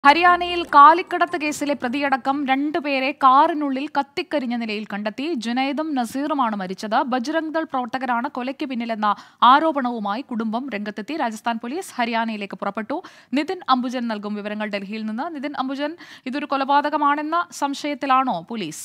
ഹരിയാനയിൽ കാലിക്കടത്ത് കേസിലെ പ്രതിയടക്കം രണ്ടുപേരെ കാറിനുള്ളിൽ കത്തിക്കരിഞ്ഞ നിലയിൽ കണ്ടെത്തി ജുനൈദും നസീറുമാണ് മരിച്ചത് ബജ്രംഗ് ദൾ പ്രവർത്തകരാണ് കൊലയ്ക്ക് പിന്നിലെന്ന ആരോപണവുമായി കുടുംബം രംഗത്തെത്തി രാജസ്ഥാൻ പോലീസ് ഹരിയാനയിലേക്ക് പുറപ്പെട്ടു നിതിൻ അംബുജൻ നൽകും വിവരങ്ങൾ ഡൽഹിയിൽ നിന്ന് നിതിൻ അംബുജൻ ഇതൊരു കൊലപാതകമാണെന്ന സംശയത്തിലാണോ പോലീസ്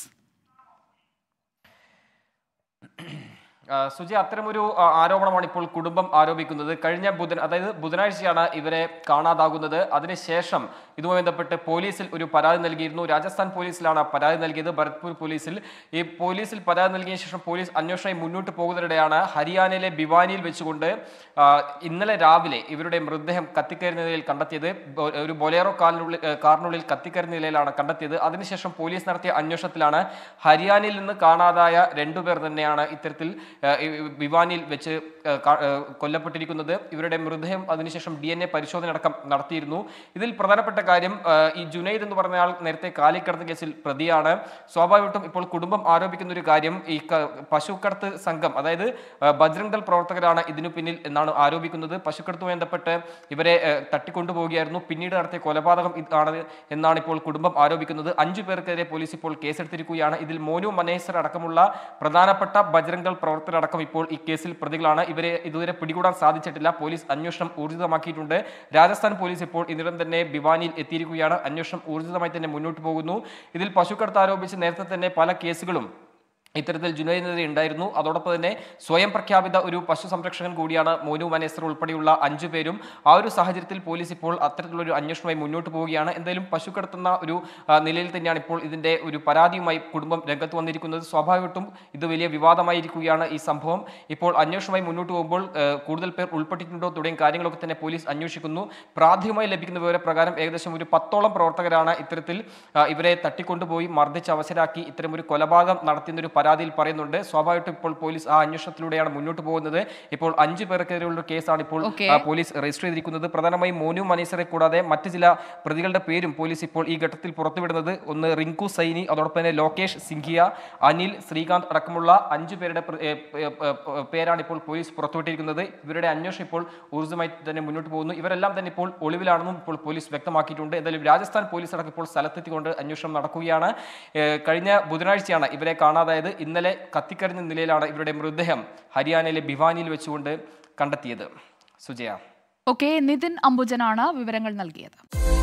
ആ, സുജി അത്തരമൊരു ആ, ആരോപണമാണ് ഇപ്പോൾ കുടുംബം ആരോപിക്കുന്നത് കഴിഞ്ഞ ബുധൻ അതായത് ബുധനാഴ്ചയാണ് ഇവരെ കാണാതാകുന്നത് അതിനുശേഷം ഇതുമായി ബന്ധപ്പെട്ട് പോലീസിൽ ഒരു പരാതി നൽകിയിരുന്നു രാജസ്ഥാൻ പോലീസിലാണ് പരാതി നൽകിയത് ഭരത്പൂർ പോലീസിൽ ഈ പോലീസിൽ പരാതി നൽകിയ ശേഷം പോലീസ് അന്വേഷണമായി മുന്നോട്ട് പോകുന്നതിനിടെയാണ് ഹരിയാനയിലെ ഭിവാനിയിൽ വെച്ചുകൊണ്ട് ആ, ഇന്നലെ രാവിലെ ഇവരുടെ മൃതദേഹം കത്തിക്കയറുന്ന നിലയിൽ കണ്ടെത്തിയത് ബോ- ഒരു ബൊലേറോ കാറിനുള്ളിൽ ഏ, കാറിനുള്ളിൽ കത്തിക്കയറുന്ന നിലയിലാണ് കണ്ടെത്തിയത് അതിനുശേഷം പോലീസ് നടത്തിയ അന്വേഷണത്തിലാണ് ഹരിയാനയിൽ നിന്ന് കാണാതായ രണ്ടുപേർ തന്നെയാണ് ഇത്തരത്തിൽ ഏ, ഈ വിവാനിൽ വെച്ച് ഏ, കാ- ഏ, കൊല്ലപ്പെട്ടിരിക്കുന്നത് ഇവരുടെ മൃതദേഹം അതിനുശേഷം ഡി എൻ എ പരിശോധന അടക്കം നടത്തിയിരുന്നു ഇതിൽ പ്രധാനപ്പെട്ട കാര്യം ഏ, ഈ ജുനൈദ് എന്ന് പറഞ്ഞ ആൾ നേരത്തെ കാലിക്കടത്ത് കേസിൽ പ്രതിയാണ് സ്വാഭാവികമായിട്ടും ഇപ്പോൾ കുടുംബം ആരോപിക്കുന്ന ഒരു കാര്യം ഈ ക- പശുക്കടത്ത് സംഘം അതായത് ഏ, ബജ്രംഗ് ദൾ പ്രവർത്തകരാണ് ഇതിനു പിന്നിൽ എന്നാണ് ആരോപിക്കുന്നത് പശുക്കടത്തുമായി ബന്ധപ്പെട്ട് ഇവരെ ഏ, തട്ടിക്കൊണ്ടുപോവുകയായിരുന്നു പിന്നീട് നടത്തിയ കൊലപാതകം ഇതാണ് എന്നാണ് ഇപ്പോൾ കുടുംബം ആരോപിക്കുന്നത് അഞ്ചു പേർക്കെതിരെ പോലീസ് ഇപ്പോൾ കേസെടുത്തിരിക്കുകയാണ് ഇതിൽ മോനു മനേസർ അടക്കമുള്ള പ്രധാനപ്പെട്ട ബജ്രംഗ് ദൾ പ്രവർത്തകരടക്കം ഇപ്പോൾ ഈ കേസിൽ പ്രതികളാണ് ഇവരെ ഇതുവരെ പിടികൂടാൻ സാധിച്ചിട്ടില്ല പോലീസ് അന്വേഷണം ഊർജിതമാക്കിയിട്ടുണ്ട് രാജസ്ഥാൻ പോലീസ് ഇപ്പോൾ ഇതിനകം തന്നെ ഭിവാനിയിൽ എത്തിയിരിക്കുകയാണ് അന്വേഷണം ഊർജിതമായി തന്നെ മുന്നോട്ട് പോകുന്നു ഇതിൽ പശുക്കടത്ത് ആരോപിച്ച് നേരത്തെ തന്നെ പല കേസുകളും ഇത്തരത്തിൽ ജുനൈദിനെതിരെ ഉണ്ടായിരുന്നു അതോടൊപ്പം തന്നെ സ്വയം പ്രഖ്യാപിത ഒരു പശു സംരക്ഷകൻ കൂടിയാണ് മോനു മനേസർ ഉൾപ്പെടെയുള്ള അഞ്ചു പേരും ആ ഒരു സാഹചര്യത്തിൽ പോലീസ് ഇപ്പോൾ അത്തരത്തിലുള്ള ഒരു അന്വേഷണവുമായി മുന്നോട്ട് പോവുകയാണ് എന്തായാലും പശു കടത്തുന്ന ഒരു ആ, നിലയിൽ തന്നെയാണ് ഇപ്പോൾ ഇതിന്റെ ഒരു പരാതിയുമായി കുടുംബം രംഗത്ത് വന്നിരിക്കുന്നത് സ്വാഭാവികമായിട്ടും ഇത് വലിയ വിവാദമായിരിക്കുകയാണ് ഈ സംഭവം ഇപ്പോൾ അന്വേഷണവുമായി മുന്നോട്ട് പോകുമ്പോൾ ആ, കൂടുതൽ പേർ ഉൾപ്പെട്ടിട്ടുണ്ടോ തുടങ്ങിയ കാര്യങ്ങളൊക്കെ തന്നെ പോലീസ് അന്വേഷിക്കുന്നു പ്രാഥമികമായി ലഭിക്കുന്ന വിവരപ്രകാരം ഏകദേശം ഒരു പത്തോളം പ്രവർത്തകരാണ് ഇത്തരത്തിൽ ആ, ഇവരെ തട്ടിക്കൊണ്ടുപോയി മർദ്ദിച്ച് അവസരാക്കി ഇത്തരം ഒരു കൊലപാതകം നടത്തിയെന്ന ഒരു പരാതിയിൽ പറയുന്നുണ്ട് സ്വാഭാവികമായിട്ടും ഇപ്പോൾ പോലീസ് ആ അന്വേഷണത്തിലൂടെയാണ് മുന്നോട്ട് പോകുന്നത് ഇപ്പോൾ അഞ്ചു പേർക്കെതിരെയുള്ള ഒരു കേസാണ് ഇപ്പോൾ Okay. ആ, പോലീസ് രജിസ്റ്റർ ചെയ്തിരിക്കുന്നത് പ്രധാനമായും മോനു മനീസറെ കൂടാതെ മറ്റ് ചില പ്രതികളുടെ പേരും പോലീസ് ഇപ്പോൾ ഈ ഘട്ടത്തിൽ പുറത്തുവിടുന്നത് ഒന്ന് റിങ്കു സൈനി അതോടൊപ്പം തന്നെ ലോകേഷ് സിംഘിയ അനിൽ ശ്രീകാന്ത് അടക്കമുള്ള അഞ്ചു പേരുടെ പ്ര- ഏ, ഏ, ഏ, ഏ, പേരാണ് ഇപ്പോൾ പോലീസ് പുറത്തുവിട്ടിരിക്കുന്നത് ഇവരുടെ അന്വേഷണം ഇപ്പോൾ ഊർജ്ജമായി തന്നെ മുന്നോട്ട് പോകുന്നു ഇവരെല്ലാം തന്നെ ഇപ്പോൾ ഒളിവിലാണെന്നും ഇപ്പോൾ പോലീസ് വ്യക്തമാക്കിയിട്ടുണ്ട് എന്തായാലും രാജസ്ഥാൻ പോലീസ് അടക്കം ഇപ്പോൾ സ്ഥലത്തെത്തിക്കൊണ്ട് അന്വേഷണം നടക്കുകയാണ് ഏ, കഴിഞ്ഞ ബുധനാഴ്ചയാണ് ഇവരെ കാണാതായത് ഇന്നലെ കത്തിക്കരിഞ്ഞ നിലയിലാണ് ഇവരുടെ മൃതദേഹം ഹരിയാനയിലെ ഭിവാനിയിൽ വെച്ചുകൊണ്ട് കണ്ടെത്തിയത് സുജയ ഓക്കെ നിതിൻ അംബുജനാണ് വിവരങ്ങൾ നൽകിയത്